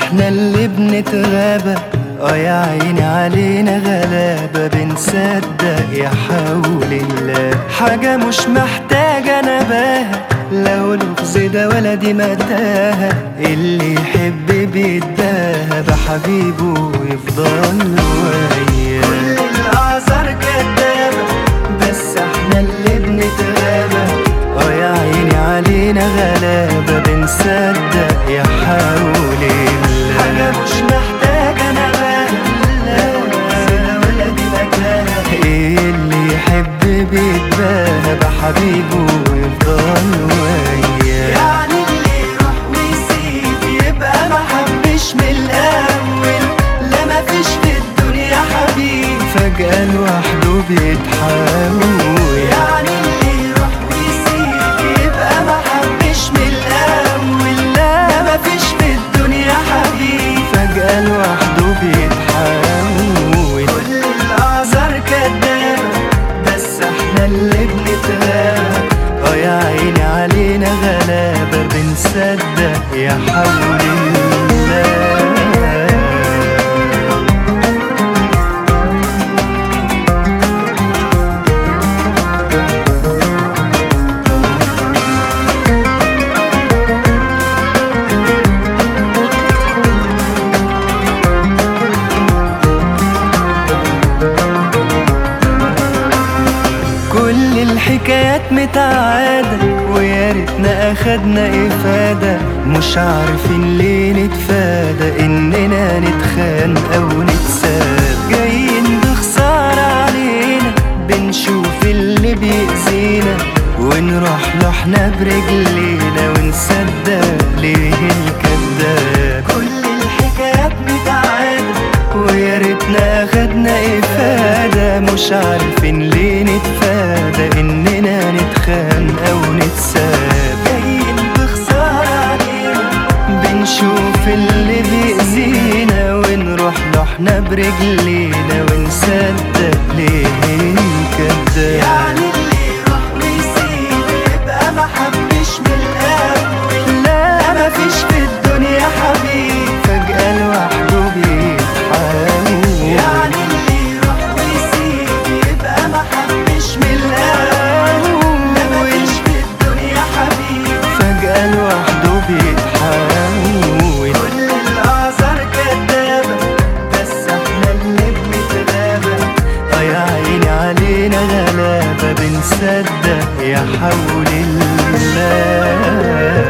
احنا اللي بنتغابى اه يا عيني علينا غلابة بنصدق يا حول الله حاجة مش محتاجة نباهة لو لغز ده ولا دي متاهة اللي يحب بيتباهى بحبيبه ويفضل وياه كل الأعذار كدابة بس احنا اللي بنتغابى اه يا عيني علينا غلابة بنصدق يا حول الله حاجة مش محتاجة نباهة لا ولا دي متاهة ايه اللي يحب بيتباهى بحبيبه ويفضل وياه يعني اللي يروح ويسيب يبقى ما حبش من الأول لا ما فيش في الدنيا حبيب فجأة لوحده بيتحول يعني اللي يروح ويسيب يبقى ما حبش من الأول لا ما فيش في الدنيا حبيب فجأة لوحده بيتحول كل الأعذار كدابة بس احنا اللي بنتغابى اه يا عيني علينا غلابة بنصدق يا حول الله كل الحكايات متعادة ويا ريتنا اخدنا افادة مش عارفين ليه نتفادى اننا نتخان او نتساب جايين بخسارة علينا بنشوف اللي بيأذينا ونروح له احنا برجلينا ونصدق ليه الكذاب كل الحكايات متعادة ويا ريتنا اخدنا افادة مش عارفين ليه نتفادى اننا نتخان او نتساب جايين بخسارة علينا بنشوف اللي بيأذينا ونروح له احنا برجلينا ونصدق ليه كداب يعني اللي يروح ويسيب يبقى ما حبش من الاول لا ما فيش في الدنيا حبيب فجأة لوحده بيتحول يعني اللي يروح ويسيب يبقى ما حبش من الاول لا ما فيش في الدنيا حبيب فجأة لوحده بيتحول كل الأعذار كدابة بس احنا اللي بنتغابى اه يا عيني علينا غلابة بنصدق يا حول الله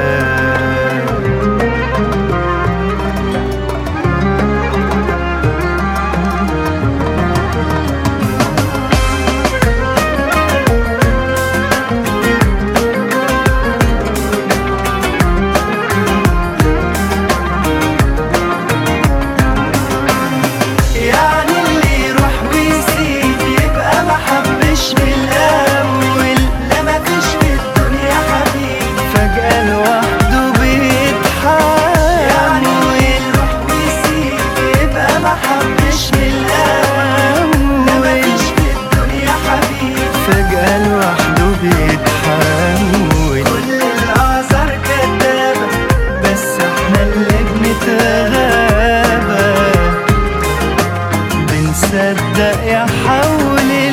يعني اللي يروح ويسيب يبقى ما حبش من الأول لا ما فيش في الدنيا حبيب فجأة لوحده بيتحول يعني اللي يروح ويسيب يبقى ما حبش من الأول لا ما فيش في الدنيا حبيب فجأة لوحده بيتحول كل الأعذار كدابة بس احنا اللي بنتغابى بنصدق يا حول